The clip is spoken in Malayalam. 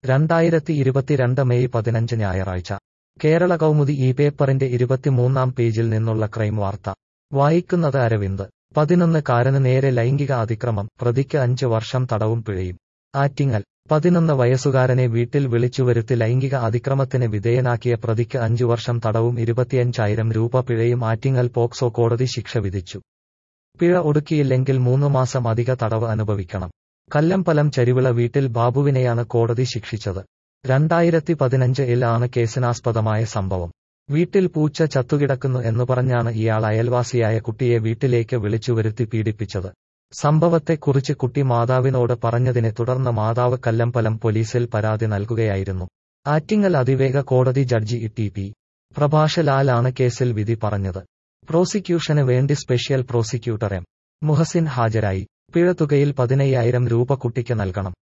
രണ്ടായിരത്തി ഇരുപത്തിരണ്ട് മെയ് പതിനഞ്ച് ഞായറാഴ്ച കേരള കൗമുദി ഈ പേപ്പറിന്റെ ഇരുപത്തിമൂന്നാം പേജിൽ നിന്നുള്ള ക്രൈം വാർത്ത വായിക്കുന്നത് അരവിന്ദ് പതിനൊന്ന് കാരന് നേരെ ലൈംഗിക അതിക്രമം പ്രതിക്ക് അഞ്ച് വർഷം തടവും പിഴയും ആറ്റിങ്ങൽ പതിനൊന്ന് വയസ്സുകാരനെ വീട്ടിൽ വിളിച്ചുവരുത്തി ലൈംഗിക അതിക്രമത്തിന് വിധേയനാക്കിയ പ്രതിക്ക് അഞ്ചു വർഷം തടവും ഇരുപത്തിയഞ്ചായിരം രൂപ പിഴയും ആറ്റിങ്ങൽ പോക്സോ കോടതി ശിക്ഷ വിധിച്ചു പിഴ ഒടുക്കിയില്ലെങ്കിൽ മൂന്നു മാസം അധിക തടവ് അനുഭവിക്കണം കല്ലമ്പലം ചരിവിള വീട്ടിൽ ബാബുവിനെയാണ് കോടതി ശിക്ഷിച്ചത് രണ്ടായിരത്തി പതിനഞ്ച് ഇൽ ആണ് കേസിനാസ്പദമായ സംഭവം വീട്ടിൽ പൂച്ച ചത്തുകിടക്കുന്നു എന്നു പറഞ്ഞാണ് ഇയാൾ അയൽവാസിയായ കുട്ടിയെ വീട്ടിലേക്ക് വിളിച്ചുവരുത്തി പീഡിപ്പിച്ചത് സംഭവത്തെക്കുറിച്ച് കുട്ടി മാതാവിനോട് പറഞ്ഞതിനെ തുടർന്ന് മാതാവ് കല്ലമ്പലം പോലീസിൽ പരാതി നൽകുകയായിരുന്നു ആറ്റിങ്ങൽ അതിവേഗ കോടതി ജഡ്ജി ടി പി പ്രഭാഷലാലാണ് കേസിൽ വിധി പറഞ്ഞത് പ്രോസിക്യൂഷന് വേണ്ടി സ്പെഷ്യൽ പ്രോസിക്യൂട്ടർ എം മുഹസിൻ ഹാജരായി പിഴത്തുകയിൽ പതിനയ്യായിരം രൂപ കുട്ടിക്ക് നൽകണം